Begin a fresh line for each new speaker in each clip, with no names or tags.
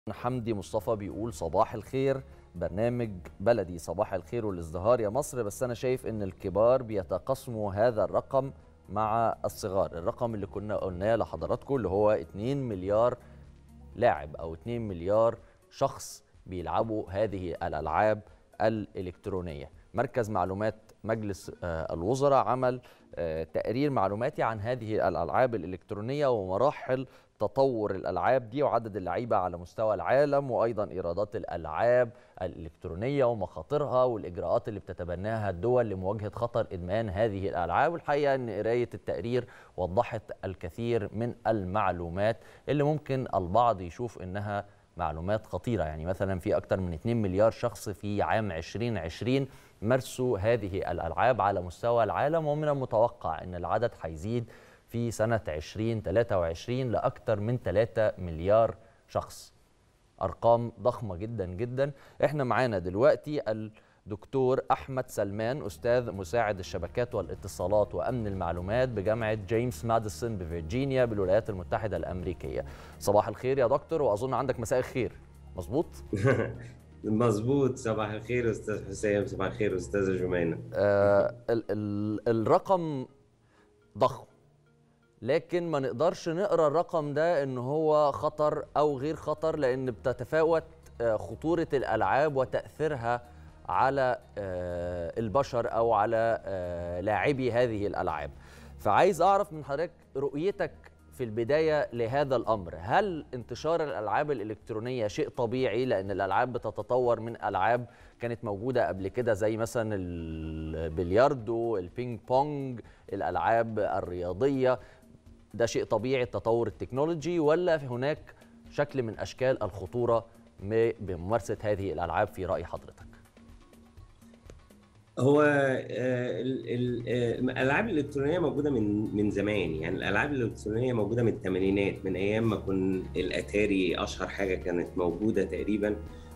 حمدي مصطفى بيقول صباح الخير برنامج بلدي صباح الخير والازدهار يا مصر بس انا شايف ان الكبار بيتقاسموا هذا الرقم مع الصغار الرقم اللي كنا قلناه لحضراتكم اللي هو 2 مليار لاعب او 2 مليار شخص بيلعبوا هذه الالعاب الالكترونيه مركز معلومات مجلس آه، الوزراء عمل آه، تقرير معلوماتي عن هذه الالعاب الالكترونيه ومراحل تطور الالعاب دي وعدد اللعيبه على مستوى العالم وايضا ايرادات الالعاب الالكترونيه ومخاطرها والاجراءات اللي بتتبناها الدول لمواجهه خطر ادمان هذه الالعاب والحقيقه ان قرايه التقرير وضحت الكثير من المعلومات اللي ممكن البعض يشوف انها معلومات خطيره يعني مثلا في اكثر من 2 مليار شخص في عام 2020 مارسوا هذه الالعاب على مستوى العالم ومن المتوقع ان العدد هيزيد في سنة 2023 لأكثر من 3 مليار شخص أرقام ضخمة جدا جدا احنا معانا دلوقتي الدكتور أحمد سلمان أستاذ مساعد الشبكات والاتصالات وأمن المعلومات بجامعة جيمس ماديسون بفرجينيا بالولايات المتحدة الأمريكية صباح الخير يا دكتور وأظن عندك مساء الخير مظبوط؟
مظبوط صباح الخير استاذ حسام صباح الخير استاذه جمانه
آه ال ال الرقم ضخم لكن ما نقدرش نقرا الرقم ده ان هو خطر او غير خطر لان بتتفاوت آه، خطوره الالعاب وتاثيرها على آه، البشر او على آه، لاعبي هذه الالعاب فعايز اعرف من حضرتك رؤيتك في البدايه لهذا الامر هل انتشار الالعاب الالكترونيه شيء طبيعي لان الالعاب بتتطور من العاب كانت موجوده قبل كده زي مثلا البلياردو البينج بونج الالعاب الرياضيه ده شيء طبيعي التطور التكنولوجي ولا في هناك شكل من اشكال الخطوره بممارسه هذه الالعاب في راي حضرتك
هو آه، ال- ال- آه، الالعاب الالكترونيه موجوده من من زمان يعني الالعاب الالكترونيه موجوده من الثمانينات من ايام ما كن الاتاري اشهر حاجه كانت موجوده تقريبا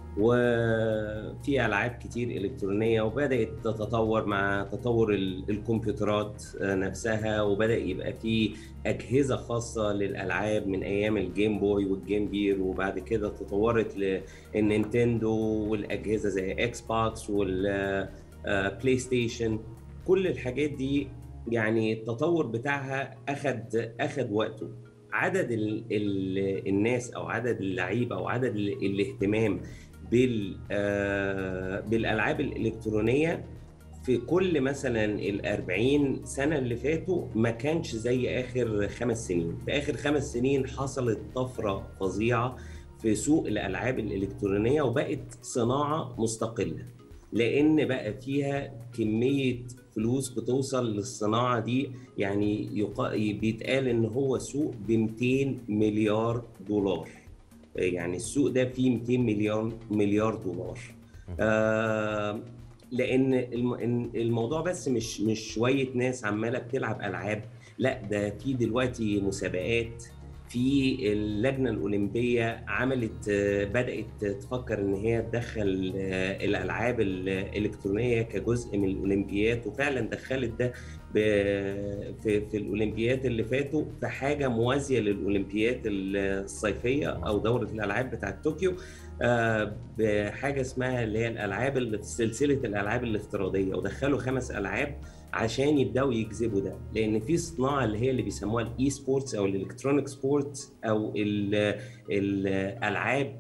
وفي العاب كتير الكترونيه وبدات تتطور مع تطور ال- الكمبيوترات آه، نفسها وبدا يبقى في اجهزه خاصه للالعاب من ايام الجيم بوي والجيم بير وبعد كده تطورت للنينتندو والاجهزه زي اكس بوكس وال بلاي ستيشن كل الحاجات دي يعني التطور بتاعها اخد اخد وقته عدد ال ال الناس او عدد اللعيبه او عدد ال الاهتمام بال آه بالالعاب الالكترونيه في كل مثلا ال 40 سنه اللي فاتوا ما كانش زي اخر خمس سنين، في اخر خمس سنين حصلت طفره فظيعه في سوق الالعاب الالكترونيه وبقت صناعه مستقله. لان بقى فيها كميه فلوس بتوصل للصناعه دي يعني يقا... بيتقال ان هو سوق ب 200 مليار دولار يعني السوق ده فيه 200 مليار مليار دولار آه لان الم... الموضوع بس مش مش شويه ناس عماله بتلعب العاب لا ده في دلوقتي مسابقات في اللجنه الاولمبيه عملت بدات تفكر ان هي تدخل الالعاب الالكترونيه كجزء من الاولمبيات وفعلا دخلت ده في في الاولمبيات اللي فاتوا في حاجه موازيه للاولمبيات الصيفيه او دوره الالعاب بتاعه طوكيو بحاجه اسمها اللي هي الالعاب اللي في سلسله الالعاب الافتراضيه ودخلوا خمس العاب عشان يبداوا يجذبوا ده لان في صناعه اللي هي اللي بيسموها الاي سبورتس او الالكترونيك سبورتس او الالعاب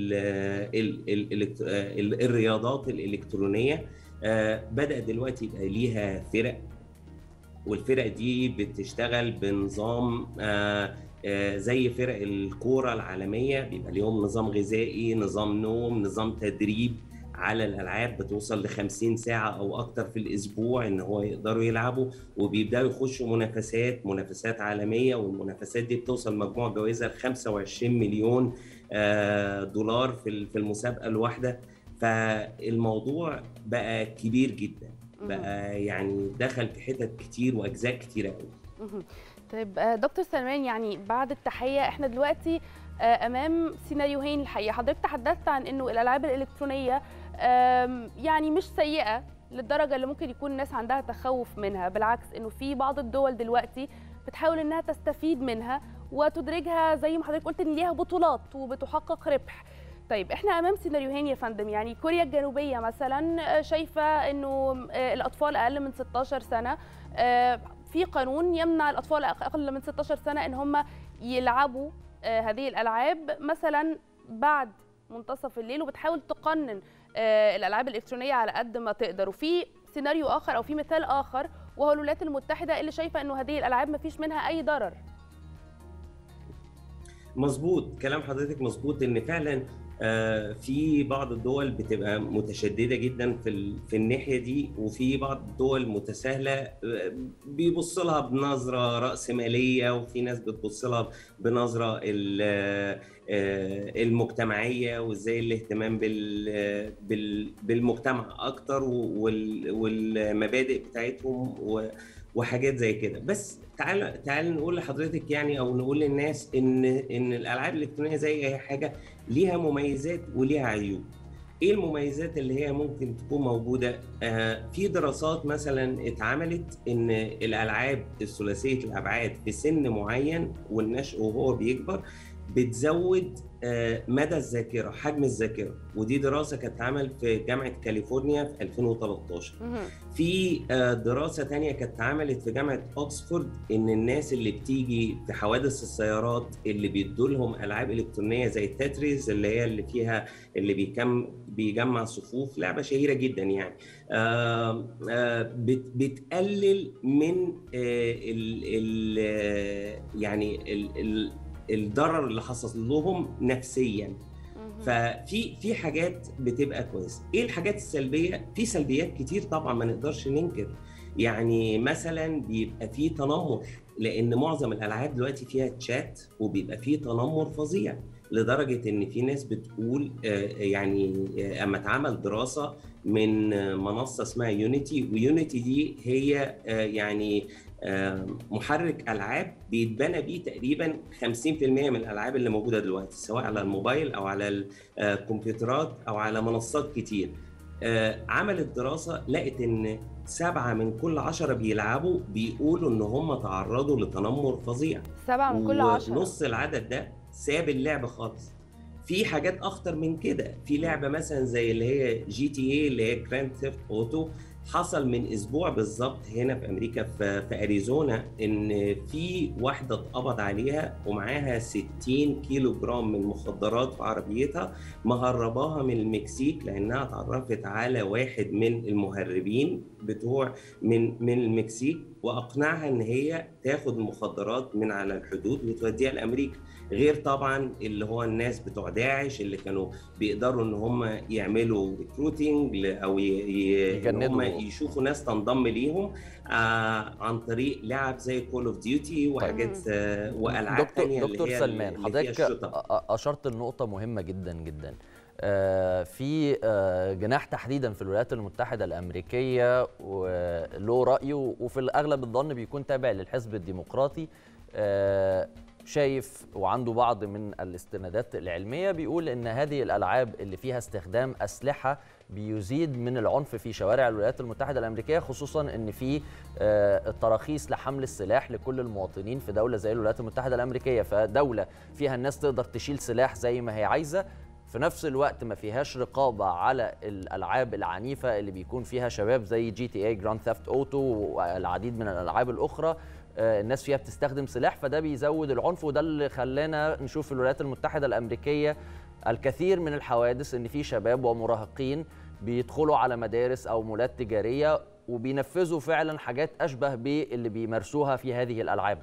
الرياضات الالكترونيه بدا دلوقتي يبقى ليها فرق والفرق دي بتشتغل بنظام زي فرق الكوره العالميه بيبقى ليهم نظام غذائي نظام نوم نظام تدريب على الالعاب بتوصل ل 50 ساعه او اكتر في الاسبوع ان هو يقدروا يلعبوا وبيبداوا يخشوا منافسات منافسات عالميه والمنافسات دي بتوصل مجموع جوائزها ل 25 مليون دولار في في المسابقه الواحده فالموضوع بقى كبير جدا بقى يعني دخل في حتت كتير واجزاء كتيره قوي
طيب دكتور سلمان يعني بعد التحيه احنا دلوقتي امام سيناريوهين الحقيقه حضرتك تحدثت عن انه الالعاب الالكترونيه يعني مش سيئه للدرجه اللي ممكن يكون الناس عندها تخوف منها بالعكس انه في بعض الدول دلوقتي بتحاول انها تستفيد منها وتدرجها زي ما حضرتك قلت ان ليها بطولات وبتحقق ربح طيب احنا امام سيناريوهين يا فندم يعني كوريا الجنوبيه مثلا شايفه انه الاطفال اقل من 16 سنه في قانون يمنع الاطفال اقل من 16 سنه ان هم يلعبوا هذه الالعاب مثلا بعد منتصف الليل وبتحاول تقنن الالعاب الالكترونيه على قد ما تقدر وفي سيناريو اخر او في مثال اخر وهو الولايات المتحده اللي شايفه انه هذه الالعاب ما فيش منها اي ضرر
مظبوط كلام حضرتك مظبوط ان فعلا في بعض الدول بتبقى متشدده جدا في في الناحيه دي وفي بعض الدول متساهله بيبص لها بنظره راسماليه وفي ناس بتبص لها بنظره المجتمعيه وازاي الاهتمام بالمجتمع اكتر والمبادئ بتاعتهم وحاجات زي كده بس تعال تعال نقول لحضرتك يعني او نقول للناس ان ان الالعاب الالكترونيه زي اي حاجه ليها مميزات وليها عيوب ايه المميزات اللي هي ممكن تكون موجوده آه في دراسات مثلا اتعملت ان الالعاب الثلاثيه الابعاد في سن معين والنشء وهو بيكبر بتزود مدى الذاكره حجم الذاكره ودي دراسه كانت اتعمل في جامعه كاليفورنيا في 2013 في دراسه ثانيه كانت اتعملت في جامعه اوكسفورد ان الناس اللي بتيجي في حوادث السيارات اللي بيدوا لهم العاب الكترونيه زي التتريز اللي هي اللي فيها اللي بيكم بيجمع صفوف لعبه شهيره جدا يعني آآ آآ بتقلل من ال ال يعني ال ال الضرر اللي حصل لهم نفسيا ففي في حاجات بتبقى كويسه ايه الحاجات السلبيه في سلبيات كتير طبعا ما نقدرش ننكر يعني مثلا بيبقى في تنمر لان معظم الالعاب دلوقتي فيها تشات وبيبقى فيه تنمر فظيع لدرجه ان في ناس بتقول يعني اما اتعمل دراسه من منصه اسمها يونيتي ويونيتي دي هي يعني محرك العاب بيتبنى بيه تقريبا 50% من الالعاب اللي موجوده دلوقتي سواء على الموبايل او على الكمبيوترات او على منصات كتير عملت دراسه لقت ان سبعه من كل عشرة بيلعبوا بيقولوا ان هم تعرضوا لتنمر فظيع
سبعه من كل عشرة
ونص العدد ده ساب اللعبه خالص في حاجات اخطر من كده في لعبه مثلا زي اللي هي جي تي اي اللي هي جراند ثيفت اوتو حصل من اسبوع بالظبط هنا في امريكا في, في اريزونا ان في واحده اتقبض عليها ومعاها 60 كيلو جرام من مخدرات في عربيتها مهرباها من المكسيك لانها اتعرفت على واحد من المهربين بتوع من من المكسيك واقنعها ان هي تاخد المخدرات من على الحدود وتوديها لامريكا غير طبعا اللي هو الناس بتوع داعش اللي كانوا بيقدروا ان هم يعملوا ريكروتنج او ي... ان هم يشوفوا ناس تنضم ليهم آه عن طريق لعب زي كول اوف ديوتي وحاجات آه والعاب ثانيه
دكتور
اللي هي
سلمان حضرتك اشرت لنقطه مهمه جدا جدا آه في آه جناح تحديدا في الولايات المتحده الامريكيه وله رايه وفي الاغلب الظن بيكون تابع للحزب الديمقراطي آه شايف وعنده بعض من الاستنادات العلميه بيقول ان هذه الالعاب اللي فيها استخدام اسلحه بيزيد من العنف في شوارع الولايات المتحده الامريكيه خصوصا ان في التراخيص لحمل السلاح لكل المواطنين في دوله زي الولايات المتحده الامريكيه فدوله فيها الناس تقدر تشيل سلاح زي ما هي عايزه في نفس الوقت ما فيهاش رقابه على الالعاب العنيفه اللي بيكون فيها شباب زي جي تي اي جراند ثيفت اوتو والعديد من الالعاب الاخرى الناس فيها بتستخدم سلاح فده بيزود العنف وده اللي خلانا نشوف في الولايات المتحده الامريكيه الكثير من الحوادث ان في شباب ومراهقين بيدخلوا على مدارس او مولات تجاريه وبينفذوا فعلا حاجات اشبه باللي بيمارسوها في هذه الالعاب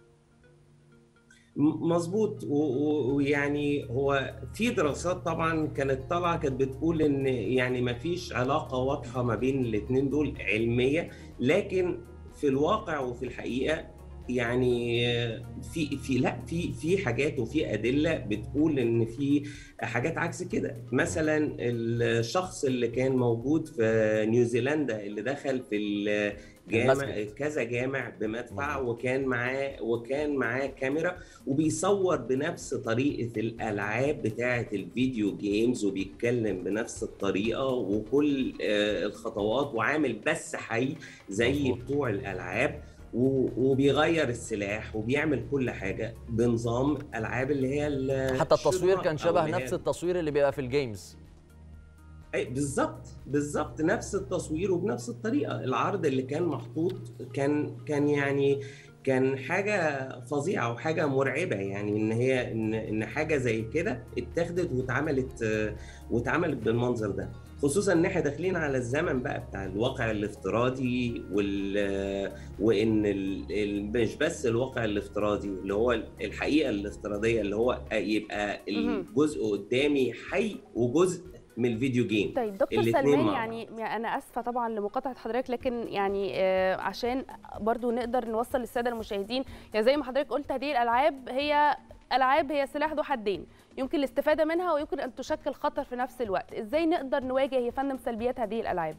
مظبوط ويعني هو في دراسات طبعا كانت طالعه كانت بتقول ان يعني ما فيش علاقه واضحه ما بين الاثنين دول علميه لكن في الواقع وفي الحقيقه يعني في في لا في في حاجات وفي ادله بتقول ان في حاجات عكس كده مثلا الشخص اللي كان موجود في نيوزيلندا اللي دخل في الجامع كذا جامع بمدفع وكان معاه وكان معاه كاميرا وبيصور بنفس طريقه الالعاب بتاعه الفيديو جيمز وبيتكلم بنفس الطريقه وكل الخطوات وعامل بس حي زي بتوع الالعاب و- وبيغير السلاح وبيعمل كل حاجه بنظام العاب اللي هي ال-
حتى التصوير
الشوتر
كان
أو
شبه
اللي هي
نفس التصوير اللي بيبقى في الجيمز
اي بالظبط بالظبط نفس التصوير وبنفس الطريقه العرض اللي كان محطوط كان كان يعني كان حاجه فظيعه وحاجه مرعبه يعني ان هي ان ان حاجه زي كده اتاخدت واتعملت آه، واتعملت بالمنظر ده خصوصا ان احنا داخلين على الزمن بقى بتاع الواقع الافتراضي وال وان ال... ال... مش بس الواقع الافتراضي اللي هو الحقيقه الافتراضيه اللي هو يبقى
مهم.
الجزء قدامي حي وجزء من الفيديو جيم
طيب دكتور
الاتنين
سلمان
مع
يعني يعني انا اسفه طبعا لمقاطعه حضرتك لكن يعني آه، عشان برضو نقدر نوصل للساده المشاهدين يعني زي ما حضرتك قلت هذه الالعاب هي العاب هي سلاح ذو حدين يمكن الاستفاده منها ويمكن ان تشكل خطر في نفس الوقت ازاي نقدر نواجه يا فندم سلبيات هذه الالعاب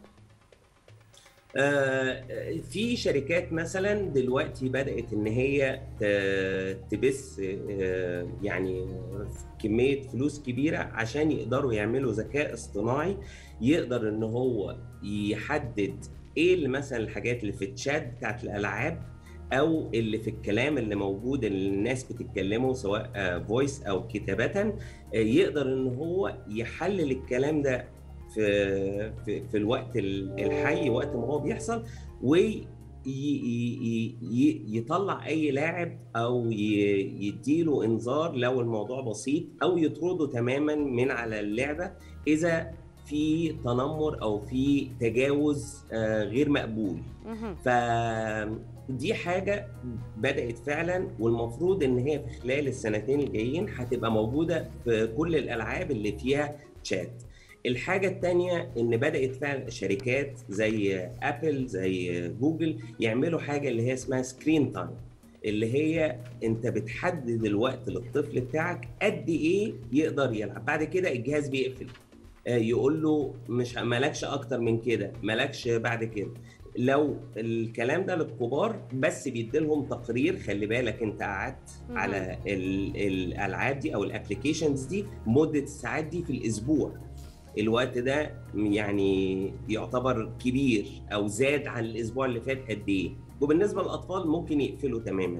آه، في شركات مثلا دلوقتي بدأت إن هي ت- تبث آه، يعني كمية فلوس كبيرة عشان يقدروا يعملوا ذكاء اصطناعي يقدر إن هو يحدد إيه اللي مثلا الحاجات اللي في الشات بتاعت الألعاب أو اللي في الكلام اللي موجود اللي الناس بتتكلمه سواء فويس أو كتابة آه، يقدر إن هو يحلل الكلام ده في في, في الوقت ال- الحي وقت ما هو بيحصل ويطلع اي لاعب او ي- يديله انذار لو الموضوع بسيط او يطرده تماما من على اللعبه اذا في تنمر او في تجاوز آه، غير مقبول
مهم.
فدي حاجة بدأت فعلا والمفروض إن هي في خلال السنتين الجايين هتبقى موجودة في كل الألعاب اللي فيها شات. الحاجة التانية إن بدأت فعلا شركات زي أبل زي جوجل يعملوا حاجة اللي هي اسمها سكرين تايم اللي هي أنت بتحدد الوقت للطفل بتاعك قد إيه يقدر يلعب بعد كده الجهاز بيقفل آه، يقول له مش مالكش أكتر من كده مالكش بعد كده لو الكلام ده للكبار بس بيديلهم تقرير خلي بالك انت قعدت
مهم.
على ال- الالعاب دي او الابلكيشنز دي مده الساعات دي في الاسبوع الوقت ده يعني يعتبر كبير او زاد عن الاسبوع اللي فات قد ايه وبالنسبه للاطفال ممكن يقفلوا تماما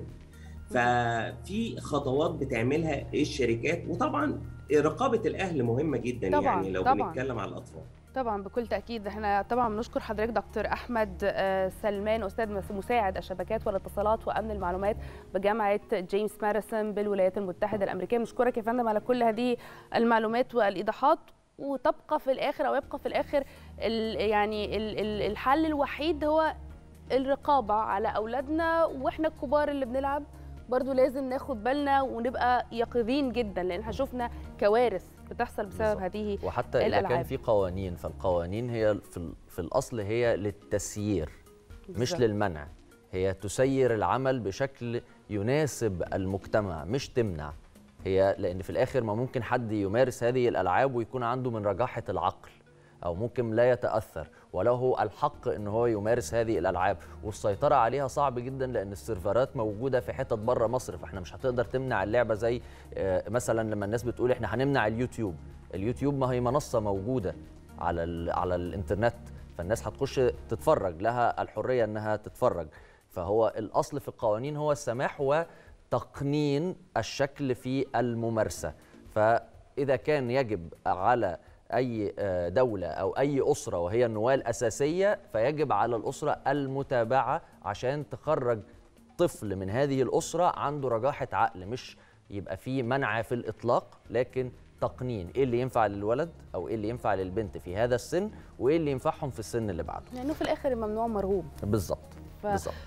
ففي خطوات بتعملها الشركات وطبعا رقابه الاهل مهمه جدا
طبعاً،
يعني لو
طبعاً.
بنتكلم على الاطفال
طبعا بكل تاكيد احنا طبعا بنشكر حضرتك دكتور احمد آه، سلمان استاذ مس- مساعد الشبكات والاتصالات وامن المعلومات بجامعه جيمس ماريسون بالولايات المتحده الامريكيه بنشكرك يا فندم على كل هذه المعلومات والايضاحات وتبقى في الاخر او يبقى في الاخر ال يعني ال ال الحل الوحيد هو الرقابه على اولادنا واحنا الكبار اللي بنلعب برضو لازم ناخد بالنا ونبقى يقظين جدا لان احنا شفنا كوارث بتحصل بسبب
بالظبط.
هذه
وحتى اذا
الألعاب.
كان في قوانين فالقوانين هي في, ال- في الاصل هي للتسيير مش
بالظبط.
للمنع هي تسير العمل بشكل يناسب المجتمع مش تمنع هي لان في الاخر ما ممكن حد يمارس هذه الالعاب ويكون عنده من رجاحه العقل او ممكن لا يتاثر وله الحق ان هو يمارس هذه الالعاب والسيطره عليها صعب جدا لان السيرفرات موجوده في حتت بره مصر فاحنا مش هتقدر تمنع اللعبه زي آه، مثلا لما الناس بتقول احنا هنمنع اليوتيوب اليوتيوب ما هي منصه موجوده على ال على الانترنت فالناس هتخش تتفرج لها الحريه انها تتفرج فهو الاصل في القوانين هو السماح وتقنين الشكل في الممارسه فاذا كان يجب على اي آه، دوله او اي اسره وهي النواه الاساسيه فيجب على الاسره المتابعه عشان تخرج طفل من هذه الاسره عنده رجاحه عقل مش يبقى فيه منع في الاطلاق لكن تقنين ايه اللي ينفع للولد او ايه اللي ينفع للبنت في هذا السن وايه اللي ينفعهم في السن اللي بعده
لانه في الاخر الممنوع مرغوب
بالظبط
ف-
بالظبط